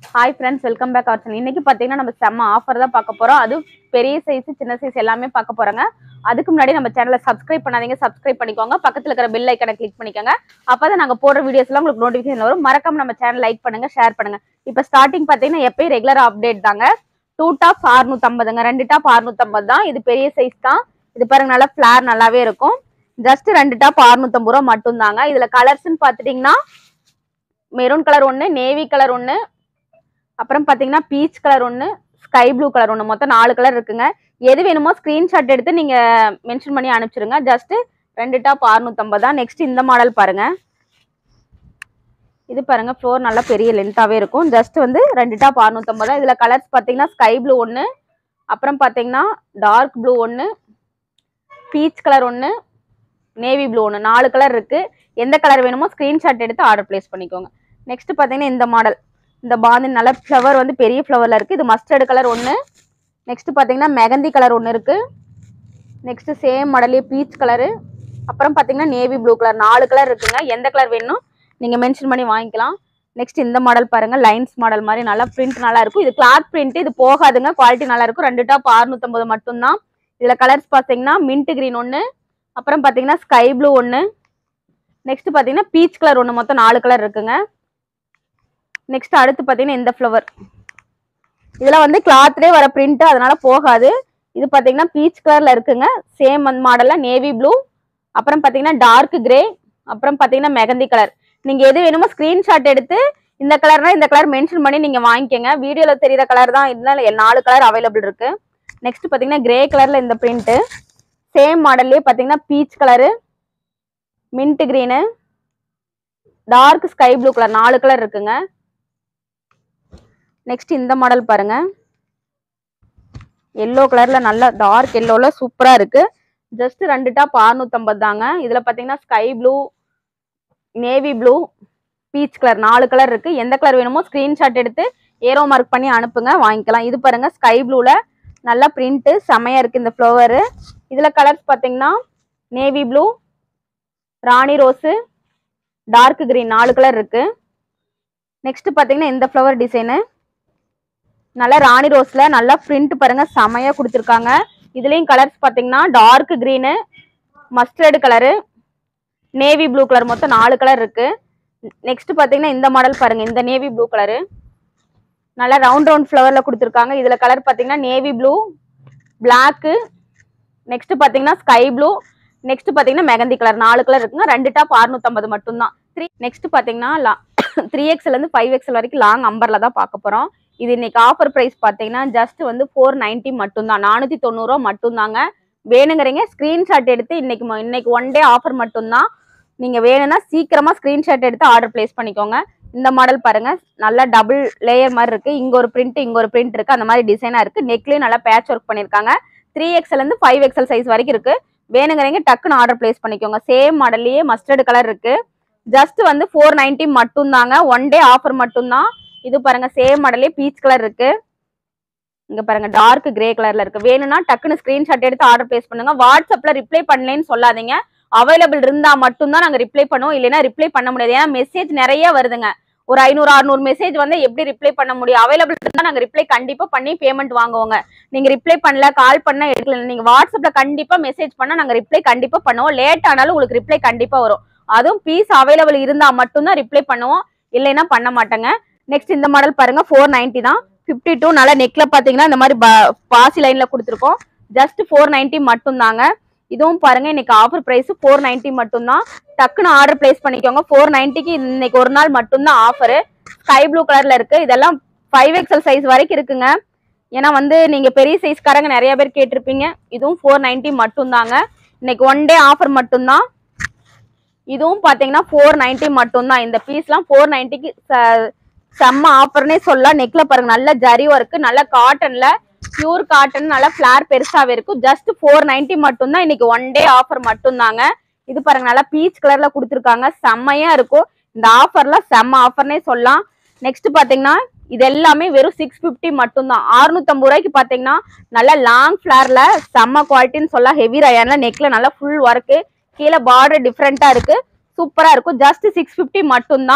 hi friends welcome back அவர் இன்னைக்கு பார்த்தீங்கன்னா நம்ம செம்ம ஆஃபர் தான் பார்க்க போறோம் அது பெரிய சைஸ் சின்ன சைஸ் எல்லாமே பார்க்க போறோங்க அதுக்கு முன்னாடி நம்ம சேனலை சப்ஸ்கிரைப் பண்ணாதீங்க சப்ஸ்கிரைப் பண்ணிக்கோங்க பக்கத்துல இருக்கிற பெல் ஐக்கனை கிளிக் பண்ணிக்கோங்க அப்பதான் நாங்க போடுற வீடியோஸ் எல்லாம் உங்களுக்கு நோட்டிஃபிகேஷன் வரும் மறக்காம நம்ம சேனல் லைக் பண்ணுங்க ஷேர் பண்ணுங்க இப்போ ஸ்டார்டிங் பார்த்தீங்கன்னா எப்பயும் ரெகுலர் அப்டேட் தாங்க டூ டாப் அறுநூத்தம்பதுங்க ரெண்டு டாப் அறுநூத்தம்பது தான் இது பெரிய சைஸ் தான் இது பாருங்க நல்லா ஃபிளார் நல்லாவே இருக்கும் ஜஸ்ட் ரெண்டு டாப் அறுநூத்தம்பது ரூபா மட்டும் தாங்க இதுல கலர்ஸ்ன்னு பார்த்துட்டீங்கன்னா மெரூன் கலர் ஒன்று நேவி கலர் ஒன்று அப்புறம் பார்த்தீங்கன்னா பீச் கலர் ஒன்று ஸ்கை ப்ளூ கலர் ஒன்று மொத்தம் நாலு கலர் இருக்குங்க எது வேணுமோ ஸ்க்ரீன்ஷாட் எடுத்து நீங்கள் மென்ஷன் பண்ணி அனுப்பிச்சிருங்க ஜஸ்ட் ரெண்டு டாப் அறுநூத்தம்பது தான் நெக்ஸ்ட் இந்த மாடல் பாருங்க இது பாருங்க ஃப்ளோர் நல்லா பெரிய லென்த்தாகவே இருக்கும் ஜஸ்ட் வந்து ரெண்டு டாப் அறுநூத்தம்பது தான் இதில் கலர்ஸ் பார்த்தீங்கன்னா ஸ்கை ப்ளூ ஒன்று அப்புறம் பார்த்தீங்கன்னா டார்க் ப்ளூ ஒன்று பீச் கலர் ஒன்று நேவி ப்ளூ ஒன்று நாலு கலர் இருக்குது எந்த கலர் வேணுமோ ஸ்க்ரீன்ஷாட் எடுத்து ஆர்டர் ப்ளேஸ் பண்ணிக்கோங்க நெக்ஸ்ட் பார்த்தீங்கன்னா இந்த மாடல் இந்த பாந்து நல்ல ஃப்ளவர் வந்து பெரிய ஃப்ளவரில் இருக்குது இது மஸ்டர்டு கலர் ஒன்று நெக்ஸ்ட் பார்த்தீங்கன்னா மெகந்தி கலர் ஒன்று இருக்குது நெக்ஸ்ட் சேம் மாடலே பீச் கலரு அப்புறம் பார்த்தீங்கன்னா நேவி ப்ளூ கலர் நாலு கலர் இருக்குங்க எந்த கலர் வேணும் நீங்கள் மென்ஷன் பண்ணி வாங்கிக்கலாம் நெக்ஸ்ட் இந்த மாடல் பாருங்க லைன்ஸ் மாடல் மாதிரி நல்லா பிரிண்ட் நல்லா இருக்கும் இது கிளாத் பிரிண்ட் இது போகாதுங்க குவாலிட்டி நல்லா இருக்கும் ரெண்டு டாப் அறுநூத்தம்பது மட்டும்தான் இதில் கலர்ஸ் பார்த்தீங்கன்னா மின்ட் கிரீன் ஒன்று அப்புறம் பார்த்தீங்கன்னா ஸ்கை ப்ளூ ஒன்று நெக்ஸ்ட் பார்த்தீங்கன்னா பீச் கலர் ஒன்று மொத்தம் நாலு கலர் இருக்குங்க நெக்ஸ்ட் அடுத்து பார்த்தீங்கன்னா இந்த ஃப்ளவர் இதெல்லாம் வந்து கிளாத்லேயே வர பிரிண்ட் அதனால போகாது இது பார்த்தீங்கன்னா பீச் கலர்ல இருக்குங்க சேம் அந்த மாடல்ல நேவி ப்ளூ அப்புறம் பார்த்தீங்கன்னா டார்க் கிரே அப்புறம் பார்த்தீங்கன்னா மெகந்தி கலர் நீங்க எது வேணுமோ ஸ்கிரீன்ஷாட் எடுத்து இந்த கலர்னா இந்த கலர் மென்ஷன் பண்ணி நீங்க வாங்கிக்கோங்க வீடியோல தெரியுற கலர் தான் இதனால நாலு கலர் அவைலபிள் இருக்கு நெக்ஸ்ட் பார்த்தீங்கன்னா கிரே கலர்ல இந்த பிரிண்ட் சேம் மாடல்லே பார்த்தீங்கன்னா peach colour mint green dark sky blue colour நாலு கலர் இருக்குங்க நெக்ஸ்ட் இந்த மாடல் பாருங்க எல்லோ கலர்ல நல்லா டார்க் எல்லோல சூப்பரா இருக்கு ஜஸ்ட் ரெண்டு டாப் அறுநூத்தம்பது தாங்க இதுல பாத்தீங்கன்னா sky blue navy blue peach colour நாலு கலர் இருக்கு எந்த கலர் வேணுமோ ஸ்கிரீன்ஷாட் எடுத்து ஏரோ மார்க் பண்ணி அனுப்புங்க வாங்கிக்கலாம் இது பாருங்க ஸ்கை ப்ளூல நல்லா பிரிண்ட் செமையா இருக்கு இந்த ஃப்ளவரு இதுல கலர்ஸ் பாத்தீங்கன்னா நேவி ப்ளூ ராணி ரோஸு டார்க் கிரீன் நாலு கலர் இருக்கு நெக்ஸ்ட் பாத்தீங்கன்னா இந்த ஃப்ளவர் டிசைனு நல்லா ராணி ரோஸ்ல நல்லா பிரிண்ட் பாருங்க செமையா கொடுத்துருக்காங்க இதுலயும் கலர்ஸ் பாத்தீங்கன்னா dark green mustard colour navy blue colour மொத்தம் நாலு கலர் இருக்கு நெக்ஸ்ட் பாத்தீங்கன்னா இந்த மாடல் பாருங்க இந்த நேவி ப்ளூ கலரு நல்லா ரவுண்ட் ரவுண்ட் ஃப்ளவர்ல கொடுத்துருக்காங்க இதுல கலர் பாத்தீங்கன்னா நேவி ப்ளூ பிளாக்கு நெக்ஸ்ட் பாத்தீங்கன்னா ஸ்கை ப்ளூ நெக்ஸ்ட் பாத்தீங்கன்னா மெகந்தி கலர் நாலு கலர் இருக்குங்க ரெண்டு டாப் அறுநூத்தம்பது மட்டும்தான் த்ரீ நெக்ஸ்ட் பாத்தீங்கன்னா த்ரீ எக்ஸ்ல இருந்து ஃபைவ் எக்ஸ்எல் வரைக்கும் லாங் அம்பர்ல தான் பார்க்க போறோம் இது இன்னைக்கு ஆஃபர் பிரைஸ் பார்த்தீங்கன்னா ஜஸ்ட் வந்து ஃபோர் நைன்ட்டி மட்டும்தான் நானூற்றி தொண்ணூறுரூவா மட்டும்தாங்க வேணுங்கிறீங்க ஸ்க்ரீன்ஷாட் எடுத்து இன்னைக்கு ம- இன்னைக்கு ஒன் டே ஆஃபர் மட்டும்தான் நீங்கள் வேணும்னா சீக்கிரமாக ஸ்க்ரீன்ஷாட் எடுத்து ஆர்டர் ப்ளேஸ் பண்ணிக்கோங்க இந்த மாடல் பாருங்க நல்லா டபுள் லேயர் மாதிரி இருக்கு இங்க ஒரு பிரிண்ட் இங்க ஒரு பிரிண்ட் இருக்கு அந்த மாதிரி டிசைனா இருக்கு நெக்லயும் நல்லா பேட்ச் ஒர்க் பண்ணிருக்காங்க த்ரீ எக்ஸ்எல் இருந்து ஃபைவ் எக்ஸ்எல் சைஸ் வரைக்கும் இருக்கு வேணுங்கிறீங்க டக்குன்னு ஆர்டர் ப்ளேஸ் பண்ணிக்கோங்க சேம் மாடல்லையே மஸ்டர்டு கலர் இருக்கு ஜஸ்ட் வந்து ஃபோர் நைன்ட்டி மட்டும்தாங்க ஒன் டே ஆஃபர் மட்டும்தான் இது பாருங்க சேம் மாடலே பீச் கலர் இருக்கு இங்க பாருங்க டார்க் கிரே கலர்ல இருக்கு வேணும்னா டக்குன்னு ஸ்கிரீன்ஷாட் எடுத்து ஆர்டர் பிளேஸ் பண்ணுங்க வாட்ஸ்அப்ல ரிப்ளை பண்ணலன்னு சொல்லாதீங்க அவைலபிள் இருந்தா மட்டும்தான் நாங்க ரிப்ளை பண்ணுவோம் இல்லைன்னா ரிப்ளை பண்ண முடியாது ஏன்னா மெசேஜ் நிறைய வருதுங்க ஒரு ஐநூறு அறுநூறு மெசேஜ் வந்து எப்படி ரிப்ளை பண்ண முடியும் அவைலபிள் இருந்தா நாங்க ரிப்ளை கண்டிப்பா பண்ணி பேமெண்ட் வாங்குவோங்க நீங்க ரிப்ளை பண்ணல கால் பண்ண எடுக்கல நீங்க வாட்ஸ்அப்ல கண்டிப்பா மெசேஜ் பண்ணா நாங்க ரிப்ளை கண்டிப்பா பண்ணுவோம் லேட் ஆனாலும் உங்களுக்கு ரிப்ளை கண்டிப்பா வரும் அதுவும் பீஸ் அவைலபிள் இருந்தா மட்டும்தான் ரிப்ளை பண்ணுவோம் இல்லைன்னா பண்ண மாட்டேங்க நெக்ஸ்ட் இந்த மாடல் பாருங்க ஃபோர் நைன்ட்டி தான் ஃபிஃப்டி டூ நல்லா நெக்ல பாத்தீங்கன்னா இந்த மாதிரி ப- பாசி லைன்ல கொடுத்துருக்கோம் ஜஸ்ட் ஃபோர் நைன்ட்டி மட்டும்தாங்க இதுவும் பாருங்க இன்னைக்கு ஆஃபர் பிரைஸ் ஃபோர் நைன்ட்டி மட்டும்தான் டக்குன்னு ஆர்டர் பிளேஸ் பண்ணிக்கோங்க ஃபோர் நைன்ட்டிக்கு இன்னைக்கு ஒரு நாள் மட்டும்தான் ஆஃபரு ஸ்கை ப்ளூ கலர்ல இருக்கு இதெல்லாம் ஃபைவ் எக்ஸல் சைஸ் வரைக்கும் இருக்குங்க ஏன்னா வந்து நீங்க பெரிய சைஸ்காரங்க நிறைய பேர் கேட்டிருப்பீங்க இதுவும் ஃபோர் நைன்ட்டி மட்டும்தாங்க இன்னைக்கு ஒன் டே ஆஃபர் மட்டும்தான் இதுவும் பாத்தீங்கன்னா ஃபோர் நைன்ட்டி மட்டும்தான் இந்த பீஸ்லாம் ஃபோர் நைன்ட்டிக்கு செம்ம ஆஃபர்னே சொல்லலாம் நெக்ல பாருங்க நல்ல ஜரி ஒர்க்கு நல்ல காட்டன்ல பியூர் காட்டன் நல்ல ஃபிளார் பெருசாவே இருக்கும் ஜஸ்ட் ஃபோர் நைன்ட்டி மட்டும்தான் இன்னைக்கு ஒன் டே ஆஃபர் மட்டும்தாங்க இது பாருங்க நல்லா பீச் கலர்ல கொடுத்துருக்காங்க செம்மையா இருக்கும் இந்த ஆஃபர்லாம் செம்ம ஆஃபர்னே சொல்லலாம் நெக்ஸ்ட் பாத்தீங்கன்னா இது எல்லாமே வெறும் சிக்ஸ் ஃபிஃப்டி மட்டும்தான் அறுநூத்தம்பது ரூபாய்க்கு பாத்தீங்கன்னா நல்ல லாங் ஃபிளார்ல செம்ம குவாலிட்டின்னு சொல்லலாம் ஹெவி ரயான்ல நெக்ல நல்லா ஃபுல் ஒர்க்கு கீழே பார்டர் டிஃப்ரெண்டா இருக்கு சூப்பரா இருக்கும் ஜஸ்ட் சிக்ஸ் ஃபிஃப்டி மட்டும்தான்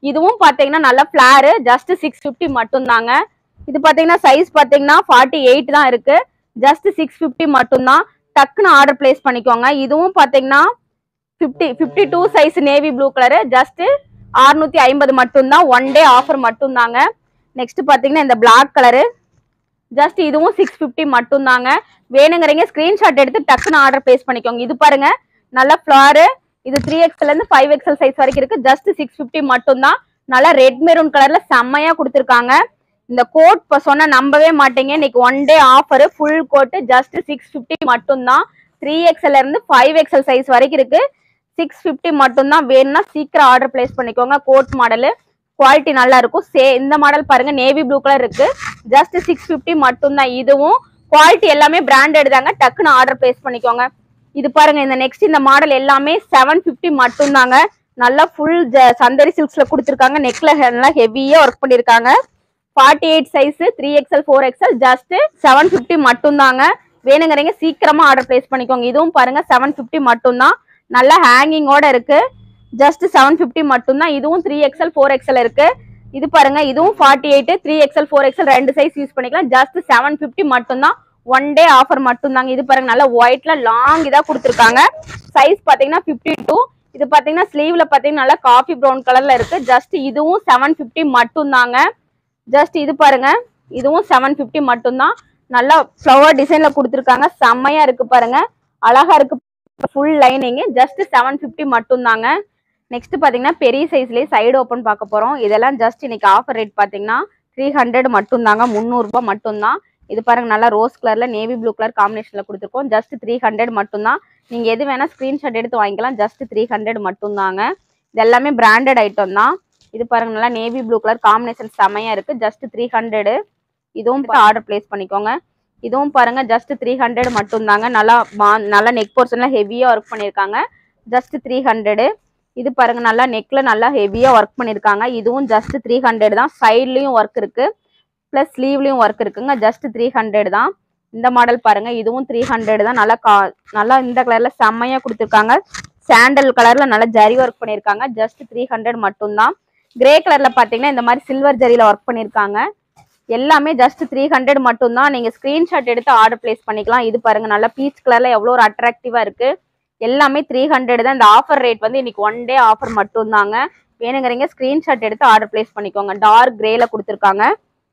இதுவும் பாத்தீங்கன்னா நல்ல ஃபிளாரு ஜஸ்ட் சிக்ஸ் ஃபிஃப்டி மட்டும்தாங்க இது பாத்தீங்கன்னா சைஸ் பாத்தீங்கன்னா ஃபார்ட்டி எயிட் தான் இருக்கு ஜஸ்ட் சிக்ஸ் ஃபிஃப்டி மட்டும்தான் டக்குன்னு ஆர்டர் பிளேஸ் பண்ணிக்கோங்க இதுவும் பாத்தீங்கன்னா fifty fifty two size navy blue colour just அறுநூத்தி ஐம்பது மட்டும்தான் ஒன் டே ஆஃபர் மட்டும்தாங்க நெக்ஸ்ட் பாத்தீங்கன்னா இந்த பிளாக் கலரு ஜஸ்ட் இதுவும் சிக்ஸ் ஃபிஃப்டி மட்டும்தாங்க வேணுங்கிறீங்க ஸ்கிரீன்ஷாட் எடுத்து டக்குன்னு ஆர்டர் பிளேஸ் பண்ணிக்கோங்க இது பாருங்க நல்ல ஃபிளாரு இது த்ரீ எக்ஸ்எல் இருந்து ஃபைவ் எக்ஸ்எல் சைஸ் வரைக்கும் இருக்கு ஜஸ்ட் சிக்ஸ் ஃபிஃப்டி மட்டும்தான் நல்லா ரெட் மெரூன் கலர்ல செம்மையா கொடுத்துருக்காங்க இந்த கோட் இப்போ சொன்னா நம்பவே மாட்டீங்க இன்னைக்கு one day offer full coat just six fifty மட்டும்தான் த்ரீ எக்ஸ்எல் இருந்து ஃபைவ் எக்ஸ்எல் சைஸ் வரைக்கும் இருக்கு சிக்ஸ் ஃபிஃப்டி மட்டும்தான் வேணும்னா சீக்கிரம் ஆர்டர் பிளேஸ் பண்ணிக்கோங்க கோட் மாடலு குவாலிட்டி நல்லா இருக்கும் சே இந்த மாடல் பாருங்க நேவி ப்ளூ கலர் இருக்கு ஜஸ்ட் சிக்ஸ் ஃபிஃப்டி மட்டும்தான் இதுவும் குவாலிட்டி எல்லாமே பிராண்டட் தாங்க டக்குன்னு ஆர்டர் பிளேஸ் பண்ணிக்கோங்க இது பாருங்க இந்த நெக்ஸ்ட் இந்த மாடல் எல்லாமே செவன் ஃபிஃப்டி மட்டும்தாங்க நல்லா ஃபுல் சந்தரி சில்க்ஸ்ல கொடுத்துருக்காங்க நெக்ல நல்லா ஹெவியா ஒர்க் பண்ணிருக்காங்க forty eight size three XL four XL just seven fifty மட்டும்தாங்க வேணுங்கிறீங்க சீக்கிரமா ஆர்டர் பிளேஸ் பண்ணிக்கோங்க இதுவும் பாருங்க செவன் ஃபிஃப்டி மட்டும்தான் நல்லா ஹேங்கிங்கோட இருக்கு ஜஸ்ட் செவன் ஃபிஃப்டி மட்டும்தான் இதுவும் த்ரீ எக்ஸ்எல் ஃபோர் எக்ஸ்எல் இருக்கு இது பாருங்க இதுவும் forty eight three XL four XL ரெண்டு சைஸ் யூஸ் பண்ணிக்கலாம் ஜஸ்ட் செவன் ஃபிஃப்டி மட்டும்தான் ஒன் டே ஆஃபர் மட்டும்தாங்க இது பாருங்க நல்லா ஒயிட்ல லாங் இதா கொடுத்துருக்காங்க சைஸ் பாத்தீங்கன்னா ஃபிஃப்டி டூ இது பாத்தீங்கன்னா ஸ்லீவ்ல பாத்தீங்கன்னா நல்லா காஃபி ப்ரௌன் கலர்ல இருக்கு ஜஸ்ட் இதுவும் செவன் ஃபிஃப்டி மட்டும்தாங்க ஜஸ்ட் இது பாருங்க இதுவும் செவன் ஃபிஃப்டி மட்டும்தான் நல்லா ஃப்ளவர் டிசைன்ல கொடுத்துருக்காங்க செம்மையா இருக்கு பாருங்க அழகா இருக்கு full lining just seven fifty மட்டும்தாங்க நெக்ஸ்ட் பாத்தீங்கன்னா பெரிய சைஸ்லயே சைடு ஓப்பன் பார்க்க போறோம் இதெல்லாம் ஜஸ்ட் இன்னைக்கு ஆஃபர் ரேட் பாத்தீங்கன்னா த்ரீ ஹண்ட்ரட் மட்டும்தாங்க முந்நூறுபா மட்டும்தான் இது பாருங்க நல்லா ரோஸ் கலர்ல நேவி ப்ளூ கலர் காம்பினேஷன்ல கொடுத்துருக்கோம் ஜஸ்ட் த்ரீ ஹண்ட்ரட் மட்டும்தான் நீங்க எது வேணா ஸ்கிரீன்ஷாட் எடுத்து வாங்கிக்கலாம் ஜஸ்ட் த்ரீ ஹண்ட்ரட் மட்டும்தாங்க இது எல்லாமே பிராண்டட் ஐட்டம் தான் இது பாருங்க நல்லா நேவி ப்ளூ கலர் காம்பினேஷன் செமையா இருக்கு ஜஸ்ட் த்ரீ ஹண்ட்ரடு இதுவும் ஆர்டர் பிளேஸ் பண்ணிக்கோங்க இதுவும் பாருங்க ஜஸ்ட் த்ரீ ஹண்ட்ரட் மட்டும்தாங்க நல்லா மா- நல்லா நெக் போர்ஷன்ல ஹெவியா ஒர்க் பண்ணியிருக்காங்க ஜஸ்ட் த்ரீ ஹண்ட்ரடு இது பாருங்க நல்லா நெக்ல நல்லா ஹெவியா ஒர்க் பண்ணியிருக்காங்க இதுவும் ஜஸ்ட் த்ரீ ஹண்ட்ரட் தான் சைட்லயும் ஒர்க் இருக்கு ப்ளஸ் ஸ்லீவ்லயும் ஒர்க் இருக்குங்க ஜஸ்ட் த்ரீ ஹண்ட்ரட் தான் இந்த மாடல் பாருங்க இதுவும் த்ரீ ஹண்ட்ரட் தான் நல்லா கா நல்லா இந்த கலர்ல செம்மையா கொடுத்துருக்காங்க சாண்டல் கலர்ல நல்லா ஜரி ஒர்க் பண்ணியிருக்காங்க ஜஸ்ட் த்ரீ ஹண்ட்ரட் மட்டும்தான் கிரே கலர்ல பாத்தீங்கன்னா இந்த மாதிரி சில்வர் ஜரியில ஒர்க் பண்ணியிருக்காங்க எல்லாமே ஜஸ்ட் த்ரீ ஹண்ட்ரட் மட்டும்தான் நீங்க ஸ்கிரீன்ஷாட் எடுத்து ஆர்டர் பிளேஸ் பண்ணிக்கலாம் இது பாருங்க நல்லா பீச் கலர்ல எவ்வளோ ஒரு அட்ராக்டிவா இருக்கு எல்லாமே த்ரீ ஹண்ட்ரட் தான் இந்த ஆஃபர் ரேட் வந்து இன்னைக்கு ஒன் டே ஆஃபர் மட்டும்தாங்க வேணுங்கிறீங்க ஸ்கிரீன்ஷாட் எடுத்து ஆர்டர் பிளேஸ் பண்ணிக்கோங்க டார்க் கிரேல கொடுத்துருக்காங்க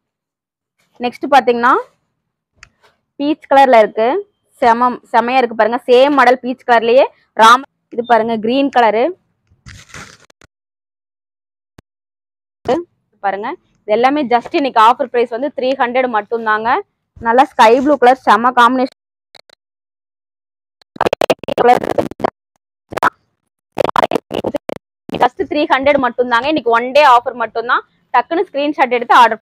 நெக்ஸ்ட் பாத்தீங்கன்னா பீச் கலர்ல இருக்கு செம செமையா இருக்கு பாருங்க சேம் மாடல் பீச் கலர்லயே ராம இது பாருங்க கிரீன் கலரு பாருங்க இது எல்லாமே ஜஸ்ட் இன்னைக்கு ஆஃபர் பிரைஸ் வந்து த்ரீ ஹண்ட்ரட் மட்டும்தாங்க நல்லா ஸ்கை ப்ளூ கலர் செம காம்பினேஷன் ஜஸ்ட் த்ரீ ஹண்ட்ரட் மட்டும்தாங்க இன்னைக்கு ஒன் டே ஆஃபர் மட்டும்தான் டக்குன்னு ஸ்கிரீன்ஷாட் எடுத்து ஆர்டர்